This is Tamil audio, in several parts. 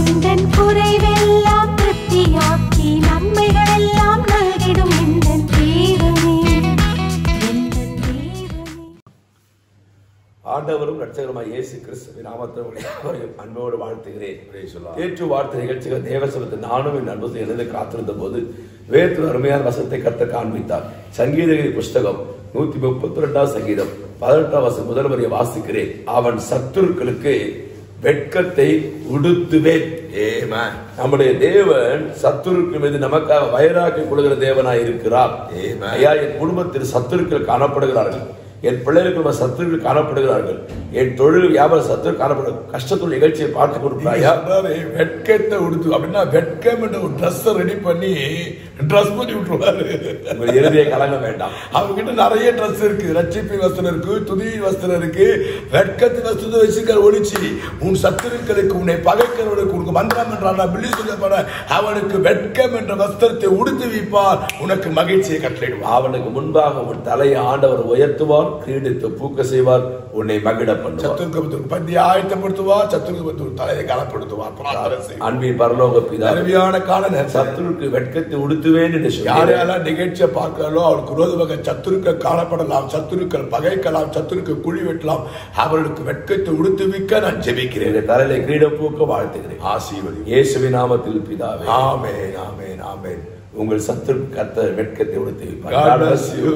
எந்தன் குறைவெல்லாம் திருப்தியாக்கி நன்மைகள் எல்லாம் நல்கிடும் எந்தன் தேவனே எந்தன் தேவனே ஆண்டவரும் ரட்சகருமாய் இயேசு கிறிஸ்துவின் நாமத்தில் உங்களை யாவரையும் அன்போடு வாழ்த்துகிறேன் ஏற்று வார்த்தை நிகழ்ச்சிகள் தேவசபத்தை நானும் என் அன்பத்தை எழுத காத்திருந்த போது வேற்று அருமையான வசத்தை கத்த காண்பித்தார் சங்கீதகிரி புஸ்தகம் நூத்தி முப்பத்தி ரெண்டாம் சங்கீதம் பதினெட்டாம் வசம் முதல் வரியை வாசிக்கிறேன் அவன் சத்துருக்களுக்கு வெட்கத்தை உடுத்துவேன் Amen. நம்முடைய தேவன் சத்துருக்கு மீது நமக்காக வயராக்கி கொடுக்கிற தேவனாய் இருக்கிறார் Amen. ஐயா என் குடும்பத்தில் சத்துருக்கள் காணப்படுகிறார்கள் என் பிள்ளைகளுக்கு சத்துருக்கள் காணப்படுகிறார்கள் என் தொழில் வியாபார சத்துரு காணப்படும் கஷ்டத்துள் நிகழ்ச்சியை பார்த்து கொடுப்பாயா சொல்றாரு, வெட்கத்தை உடுத்து அப்படின்னா வெட்கம் என்ற ஒரு ட்ரெஸ் ரெடி பண்ணி ட்ரெஸ் பண்ணி விட்டுருவாரு உங்கள் இறுதியை கலங்க வேண்டாம் அவங்க கிட்ட நிறைய ட்ரெஸ் இருக்கு ரட்சிப்பை வஸ்திரம் இருக்கு துதி வஸ்திரம் இருக்கு வெட்கத்தின் வஸ்திரத்தை வச்சுக்கிற ஒளிச்சு உன் சத்துருக்களுக்கு உன்னை பகைக்கிறவனுக்கு உனக்கு மந்திரம் என்றான் பிள்ளி சொல்ல போற அவனுக்கு வெட்கம் என்ற வஸ்திரத்தை உடுத்து வைப்பார் உனக்கு மகிழ்ச்சியை கட்டளையிடுவார் அவனுக்கு முன்பாக உன் தலையை ஆண்டவர் உயர்த்துவார் கிரீடித்து பூக்க செய்வார் உன்னை மகிழ பண்ணுவார் சத்துருக்கு பந்தி ஆயத்தப்படுத்துவார் சத்துருக்கு தலையை கலப்படுத்துவார் பிரார்த்தனை செய்வார். அன்பின் பரலோக பிதா அருமையான கால நேரம் சத்துருக்கு வெட்கத்தை உடுத்துவேன் என்று சொல்லி யாரையெல்லாம் நிகழ்ச்சியை பார்க்கிறாரோ அவருக்கு விரோதமாக சத்துருக்கள் காணப்படலாம் சத்துருக்கள் பகைக்கலாம் சத்துருக்கள் குழி வெட்டலாம் அவர்களுக்கு வெட்கத்தை உடுத்துவிக்க நான் ஜெபிக்கிறேன் எங்கள் தலையில கிரீடம் பூக்க வாழ்த்துகிறேன் ஆசீர்வதி இயேசுவின் நாமத்தில் பிதாவே ஆமென் ஆமென் ஆமென் உங்கள் சத்துரு கத்த வெட்கத்தை உடுத்து வைப்பார். God God bless bless you.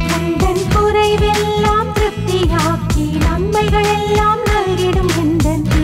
எந்தன் குறைவெல்லாம் திருப்தியாக்கி நன்மைகள் எல்லாம் நல்கிடும் எந்தன்